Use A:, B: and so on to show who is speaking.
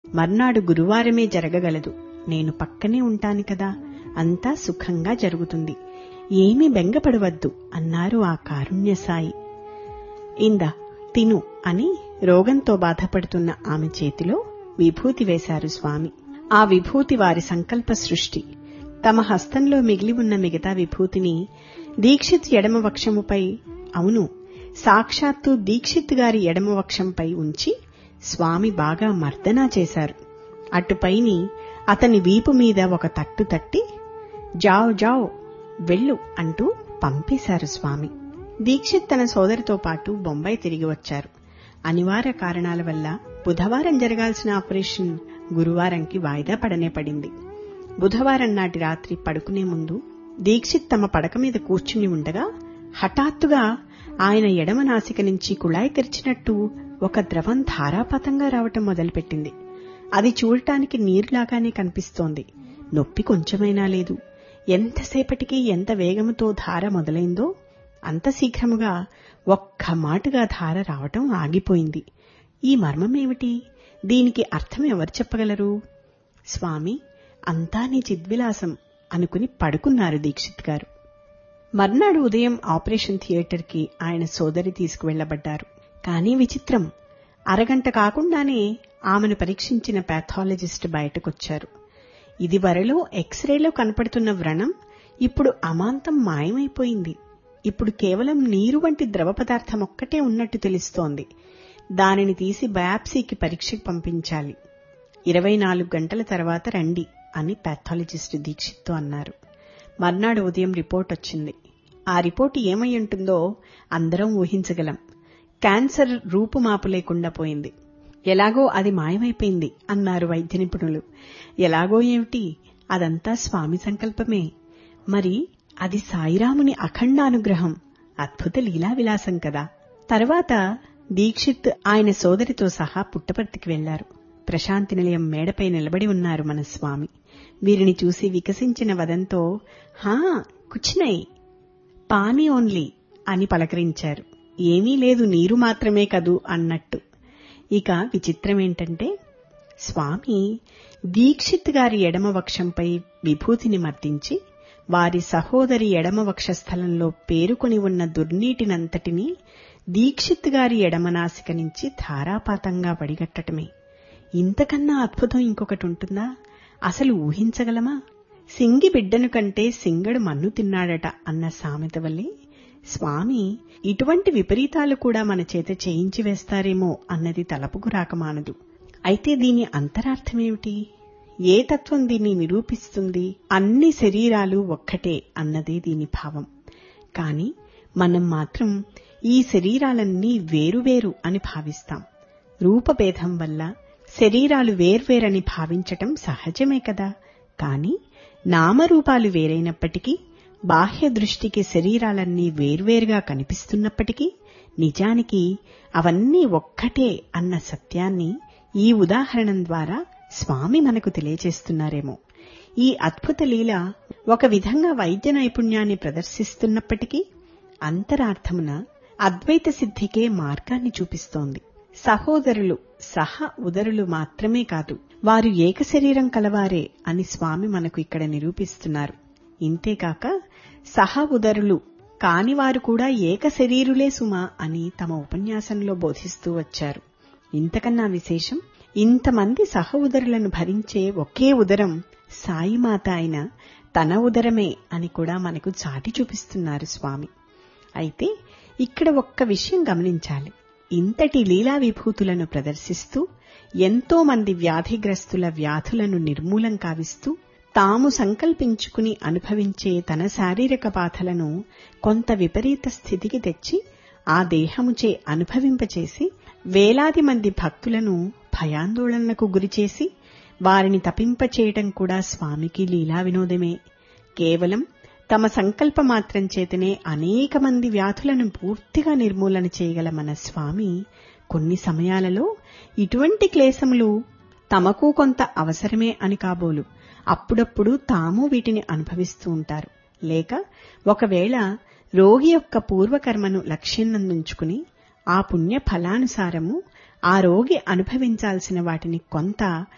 A: మర్నాడు గురువారమే జరగగలదు నేను పక్కనే ఉంటాను కదా అంతా సుఖంగా జరుగుతుంది ఏమీ బెంగపడవద్దు అన్నారు ఆ కారుణ్య సాయి ఇందా తిను అని రోగంతో బాధపడుతున్న ఆమె చేతిలో విభూతి వేశారు స్వామి ఆ విభూతి వారి సంకల్ప సృష్టి తమ హస్తంలో మిగిలి ఉన్న మిగతా విభూతిని దీక్షిత్ ఎడమ వక్షముపై అవును సాక్షాత్తు దీక్షిత్ గారి ఎడమ వక్షంపై ఉంచి స్వామి బాగా మర్దనా చేశారు అటుపైని అతని వీపు మీద ఒక తట్టు తట్టి జావ్ జావ్ వెళ్ళు అంటూ పంపేశారు స్వామి దీక్షిత్ తన సోదరితో పాటు బొంబాయి తిరిగి వచ్చారు అనివార్య కారణాల వల్ల బుధవారం జరగాల్సిన ఆపరేషన్ గురువారంకి వాయిదా పడనే పడింది బుధవారం నాటి రాత్రి పడుకునే ముందు దీక్షిత్ తమ పడక మీద కూర్చుని ఉండగా హఠాత్తుగా ఆయన ఎడమ నాసిక నుంచి కుళాయి తెరిచినట్టు ఒక ద్రవం ధారాపాతంగా రావటం మొదలుపెట్టింది అది చూడటానికి నీరులాగానే కనిపిస్తోంది నొప్పి కొంచెమైనా లేదు ఎంతసేపటికి ఎంత వేగముతో ధార మొదలైందో అంత శీఘ్రముగా ఒక్క మాటుగా ధార రావటం ఆగిపోయింది ఈ మర్మమేమిటి దీనికి అర్థం ఎవరు చెప్పగలరు స్వామి అంతా నీ చిద్విలాసం అనుకుని పడుకున్నారు దీక్షిత్ గారు మర్నాడు ఉదయం ఆపరేషన్ థియేటర్కి ఆయన సోదరి తీసుకువెళ్లబడ్డారు కానీ విచిత్రం అరగంట కాకుండానే ఆమెను పరీక్షించిన పాథాలజిస్ట్ బయటకొచ్చారు ఇది వరలో ఎక్స్రేలో కనపడుతున్న వ్రణం ఇప్పుడు అమాంతం మాయమైపోయింది ఇప్పుడు కేవలం నీరు వంటి ద్రవ పదార్థం ఒక్కటే ఉన్నట్టు తెలుస్తోంది దానిని తీసి బయాప్సీకి పరీక్షకు పంపించాలి ఇరవై నాలుగు గంటల తర్వాత రండి అని పాథాలజిస్ట్ దీక్షిత్తో అన్నారు మర్నాడు ఉదయం రిపోర్ట్ వచ్చింది ఆ రిపోర్టు ఏమై ఉంటుందో అందరం ఊహించగలం క్యాన్సర్ రూపుమాపు లేకుండా పోయింది ఎలాగో అది మాయమైపోయింది అన్నారు వైద్య నిపుణులు ఎలాగో ఏమిటి అదంతా స్వామి సంకల్పమే మరి అది సాయిరాముని అఖండ అనుగ్రహం అద్భుత లీలా విలాసం కదా తర్వాత దీక్షిత్ ఆయన సోదరితో సహా పుట్టపర్తికి వెళ్లారు ప్రశాంతి నిలయం మేడపై నిలబడి ఉన్నారు మన స్వామి వీరిని చూసి వికసించిన వదంతో హా కుచ్చినై పానీ ఓన్లీ అని పలకరించారు ఏమీ లేదు నీరు మాత్రమే కదూ అన్నట్టు ఇక విచిత్రమేంటంటే స్వామి దీక్షిత్ గారి ఎడమ వక్షంపై విభూతిని మర్దించి వారి సహోదరి ఎడమ వక్షస్థలంలో పేరుకొని ఉన్న దుర్నీటినంతటినీ దీక్షిత్ గారి ఎడమ నాసిక నుంచి ధారాపాతంగా వడిగట్టటమే ఇంతకన్నా అద్భుతం ఇంకొకటి ఉంటుందా అసలు ఊహించగలమా సింగి బిడ్డను కంటే సింగడు మన్ను తిన్నాడట అన్న సామెత వల్లే స్వామి ఇటువంటి విపరీతాలు కూడా మన చేత చేయించి వేస్తారేమో అన్నది తలపుకు రాకమానదు అయితే దీని అంతరార్థమేమిటి ఏ తత్వం దీన్ని నిరూపిస్తుంది అన్ని శరీరాలు ఒక్కటే అన్నదే దీని భావం కాని మనం మాత్రం ఈ శరీరాలన్నీ వేరువేరు అని భావిస్తాం రూపభేదం వల్ల శరీరాలు వేర్వేరని భావించటం సహజమే కదా కాని నామరూపాలు వేరైనప్పటికీ బాహ్య దృష్టికి శరీరాలన్నీ వేర్వేరుగా కనిపిస్తున్నప్పటికీ నిజానికి అవన్నీ ఒక్కటే అన్న సత్యాన్ని ఈ ఉదాహరణం ద్వారా స్వామి మనకు తెలియచేస్తున్నారేమో ఈ అద్భుత లీల ఒక విధంగా వైద్య నైపుణ్యాన్ని ప్రదర్శిస్తున్నప్పటికీ అంతరార్థమున అద్వైత సిద్ధికే మార్గాన్ని చూపిస్తోంది సహోదరులు సహ ఉదరులు మాత్రమే కాదు వారు ఏక శరీరం కలవారే అని స్వామి మనకు ఇక్కడ నిరూపిస్తున్నారు ఇంతేకాక సహ ఉదరులు కానివారు కూడా ఏక శరీరులే సుమా అని తమ ఉపన్యాసంలో బోధిస్తూ వచ్చారు ఇంతకన్నా విశేషం ఇంతమంది సహ ఉదరులను భరించే ఒకే ఉదరం సాయిమాత అయిన తన ఉదరమే అని కూడా మనకు చాటి చూపిస్తున్నారు స్వామి అయితే ఇక్కడ ఒక్క విషయం గమనించాలి ఇంతటి లీలా విభూతులను ప్రదర్శిస్తూ ఎంతో మంది వ్యాధిగ్రస్తుల వ్యాధులను నిర్మూలం కావిస్తూ తాము సంకల్పించుకుని అనుభవించే తన శారీరక బాధలను కొంత విపరీత స్థితికి తెచ్చి ఆ దేహముచే అనుభవింపచేసి వేలాది మంది భక్తులను భయాందోళనలకు గురిచేసి వారిని తపింపచేయటం కూడా స్వామికి లీలా వినోదమే కేవలం తమ సంకల్ప మాత్రం చేతనే అనేక మంది వ్యాధులను పూర్తిగా నిర్మూలన చేయగల మన స్వామి కొన్ని సమయాలలో ఇటువంటి క్లేశములు తమకు కొంత అవసరమే అని కాబోలు అప్పుడప్పుడు తాము వీటిని అనుభవిస్తూ ఉంటారు లేక ఒకవేళ రోగి యొక్క పూర్వకర్మను లక్ష్యంనందుంచుకుని ఆ పుణ్య ఫలానుసారము ఆ రోగి అనుభవించాల్సిన వాటిని కొంత